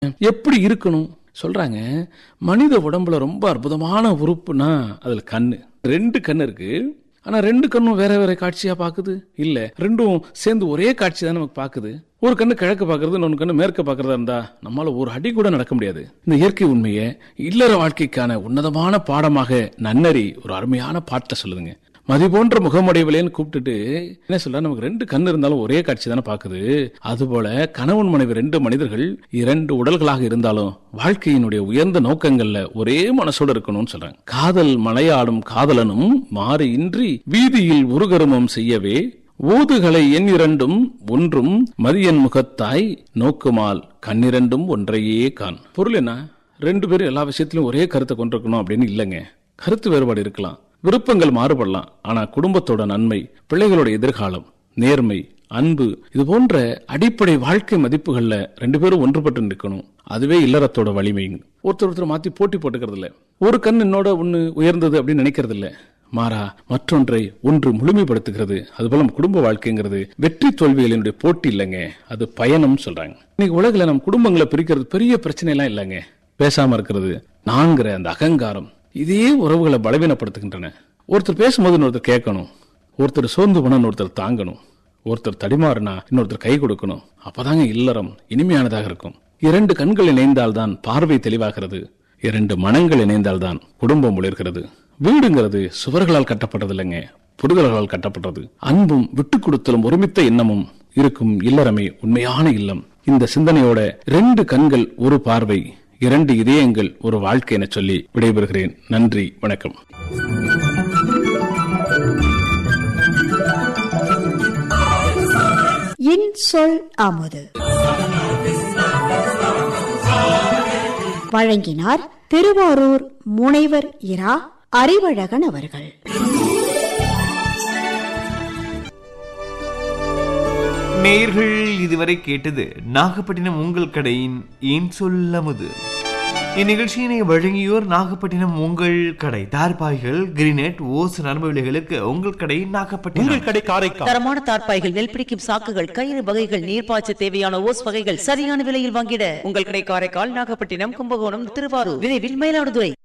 எப்படி இருக்கணும் சொல்றாங்க மனித உடம்புல ரொம்ப அற்புதமான உறுப்புனா அதுல கண்ணு ரெண்டு கண்ணு இருக்கு ஆனா ரெண்டு கண்ணும் வேற வேற காட்சியா பாக்குது இல்ல ரெண்டும் சேர்ந்து ஒரே காட்சி தான் நமக்கு பாக்குது ஒரு கண்ணு கிழக்கு பாக்குறது இன்னொரு கண்ணு மேற்க பாக்குறதா இருந்தா நம்மால ஒரு அடி கூட நடக்க முடியாது இந்த இயற்கை உண்மையை இல்லற வாழ்க்கைக்கான உன்னதமான பாடமாக நன்னறி ஒரு அருமையான பாட்டை சொல்லுதுங்க மதி போன்ற முகமுடையவளேன்னு கூப்பிட்டுட்டு என்ன சொல்ற நமக்கு ரெண்டு கண் இருந்தாலும் ஒரே காட்சி தானே பாக்குது அதுபோல கணவன் மனைவி ரெண்டு மனிதர்கள் இரண்டு உடல்களாக இருந்தாலும் வாழ்க்கையினுடைய உயர்ந்த நோக்கங்கள்ல ஒரே மனசோட இருக்கணும்னு சொல்றாங்க காதல் மலையாடும் காதலனும் மாறு இன்றி வீதியில் உருகருமம் செய்யவே ஊதுகளை எண் இரண்டும் ஒன்றும் மதியன் முகத்தாய் நோக்குமால் கண்ணிரண்டும் ஒன்றையே கான் பொருள் என்ன ரெண்டு பேரும் எல்லா விஷயத்திலும் ஒரே கருத்தை கொண்டிருக்கணும் அப்படின்னு இல்லைங்க கருத்து வேறுபாடு இருக்கலாம் விருப்பங்கள் மாறுபடலாம் ஆனா குடும்பத்தோட நன்மை பிள்ளைகளோட எதிர்காலம் நேர்மை அன்பு இது போன்ற அடிப்படை வாழ்க்கை மதிப்புகள்ல ரெண்டு பேரும் ஒன்றுபட்டு நிற்கணும் அதுவே இல்லறத்தோட வலிமைங்க ஒருத்தர் ஒருத்தர் மாத்தி போட்டி போட்டுக்கிறது இல்ல ஒரு கண் என்னோட ஒண்ணு உயர்ந்தது அப்படின்னு நினைக்கிறது இல்ல மாறா மற்றொன்றை ஒன்று முழுமைப்படுத்துகிறது அதுபோல நம்ம குடும்ப வாழ்க்கைங்கிறது வெற்றி தோல்விகளினுடைய போட்டி இல்லைங்க அது பயணம் சொல்றாங்க இன்னைக்கு உலகில் நம்ம குடும்பங்களை பிரிக்கிறது பெரிய பிரச்சனை எல்லாம் இல்லைங்க பேசாம இருக்கிறது நான்கிற அந்த அகங்காரம் இதே உறவுகளை பலவீனப்படுத்துகின்றன ஒருத்தர் பேசும்போது இன்னொருத்தர் கேட்கணும் ஒருத்தர் சோர்ந்து போனா இன்னொருத்தர் தாங்கணும் ஒருத்தர் தடிமாறுனா இன்னொருத்தர் கை கொடுக்கணும் அப்பதாங்க இல்லறம் இனிமையானதாக இருக்கும் இரண்டு கண்கள் இணைந்தால்தான் பார்வை தெளிவாகிறது இரண்டு மனங்கள் இணைந்தால்தான் குடும்பம் ஒளிர்கிறது வீடுங்கிறது சுவர்களால் கட்டப்பட்டது இல்லைங்க புரிதல்களால் கட்டப்பட்டது அன்பும் விட்டு கொடுத்தலும் ஒருமித்த எண்ணமும் இருக்கும் இல்லறமே உண்மையான இல்லம் இந்த சிந்தனையோட ரெண்டு கண்கள் ஒரு பார்வை இரண்டு இதயங்கள் ஒரு வாழ்க்கை என சொல்லி விடைபெறுகிறேன் நன்றி வணக்கம் இன் சொல் அமுது வழங்கினார் திருவாரூர் முனைவர் இரா அறிவழகன் அவர்கள் நேர்கள் இதுவரை கேட்டது நாகப்பட்டினம் உங்கள் கடையின் ஏன் சொல்லமுது இந்நிகழ்ச்சியினை வழங்கியோர் நாகப்பட்டினம் உங்கள் கடை தார்பாய்கள் கிரினெட் ஓஸ் நரம்புகளுக்கு உங்கள் கடை நாகப்பட்டினம் உங்கள் கடை காரைக்கால் தரமான தார்ப்பாய்கள் நெல் பிடிக்கும் சாக்குகள் கயிறு வகைகள் நீர்ப்பாய்ச்ச தேவையான ஓஸ் வகைகள் சரியான விலையில் வாங்கிட உங்கள் கடை காரைக்கால் நாகப்பட்டினம் கும்பகோணம் திருவாரூர் விரைவில் மயிலாடுதுறை